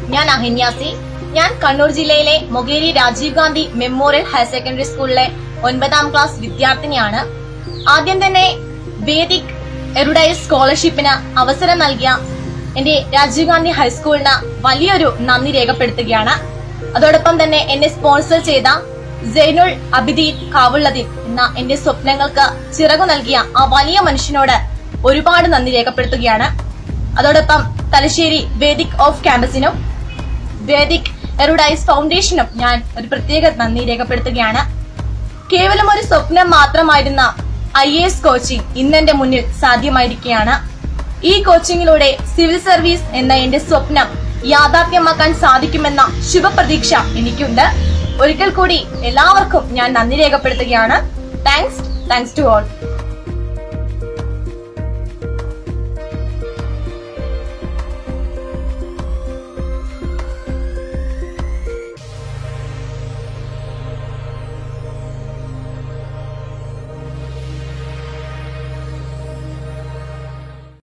ഞാൻ അഹിന്യാസി ഞാൻ കണ്ണൂർ ജില്ലയിലെ Mokeri Rajiv Gandhi memorial higher secondary സ്കൂളിലെ ഒൻപതാം ക്ലാസ് വിദ്യാർത്ഥിനിയാണ് ആദ്യം തന്നെ വേദിക് എറുഡൈസ് സ്കോളർഷിപ്പിന് അവസരം നൽകിയ എന്റെ രാജീവ് ഗാന്ധി ഹൈസ്കൂളിന് വലിയൊരു നന്ദി രേഖപ്പെടുത്തുകയാണ് അതോടൊപ്പം തന്നെ എന്നെ സ്പോൺസർ ചെയ്ത സൈനുൾ അബിദീൻ കാവുള്ളദീൻ എന്ന എന്റെ സ്വപ്നങ്ങൾക്ക് ചിറകു നൽകിയ ആ വലിയ മനുഷ്യനോട് ഒരുപാട് നന്ദി രേഖപ്പെടുത്തുകയാണ് അതോടൊപ്പം തലശ്ശേരി വേദിക് ഓഫ് ക്യാമ്പസിനും വേദിക് എറുഡൈസ് ഫൗണ്ടേഷനും ഞാൻ ഒരു പ്രത്യേക നന്ദി രേഖപ്പെടുത്തുകയാണ് കേവലം ഒരു സ്വപ്നം മാത്രമായിരുന്ന ഐ എസ് കോച്ചിങ് ഇന്ന് എന്റെ മുന്നിൽ സാധ്യമായിരിക്കുകയാണ് ഈ കോച്ചിങ്ങിലൂടെ സിവിൽ സർവീസ് എന്ന എന്റെ സ്വപ്നം യാഥാർത്ഥ്യമാക്കാൻ സാധിക്കുമെന്ന ശുഭപ്രതീക്ഷ എനിക്കുണ്ട് ഒരിക്കൽ കൂടി എല്ലാവർക്കും ഞാൻ നന്ദി രേഖപ്പെടുത്തുകയാണ് താങ്ക്സ് താങ്ക്സ് ടു ഓൾ